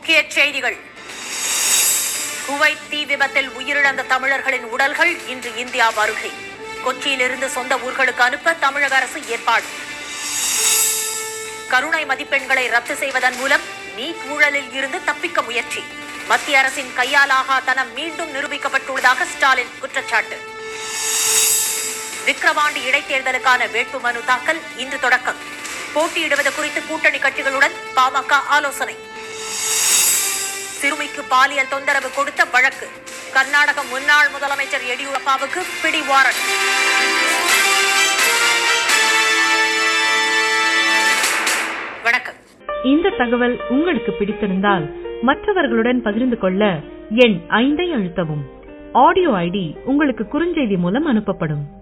முக்கிய செய்திகள் குவைத் தீ விபத்தில் உயிரிழந்த தமிழர்களின் உடல்கள் இன்று இந்தியா வருகை கொச்சியிலிருந்து சொந்த ஊர்களுக்கு அனுப்ப தமிழக அரசு ஏற்பாடு கருணை மதிப்பெண்களை ரத்து செய்வதன் மூலம் நீட் ஊழலில் இருந்து தப்பிக்க முயற்சி மத்திய அரசின் கையாலாகா தனம் மீண்டும் நிரூபிக்கப்பட்டுள்ளதாக ஸ்டாலின் குற்றச்சாட்டு விக்கிரவாண்டி இடைத்தேர்தலுக்கான வேட்புமனு தாக்கல் இன்று தொடக்கம் போட்டியிடுவது குறித்து கூட்டணி கட்சிகளுடன் பாமக ஆலோசனை சிறுமிக்கு பாலியல் தொந்தரவு கொடுத்த வழக்கு கர்நாடக முன்னாள் முதலமைச்சர் எடியூரப்பாவுக்கு பிடி வாரண்ட் வணக்கம் இந்த தகவல் உங்களுக்கு பிடித்திருந்தால் மற்றவர்களுடன் பகிர்ந்து கொள்ள எண் ஐந்தை அழுத்தவும் ஆடியோ ஐடி உங்களுக்கு குறுஞ்செய்தி மூலம் அனுப்பப்படும்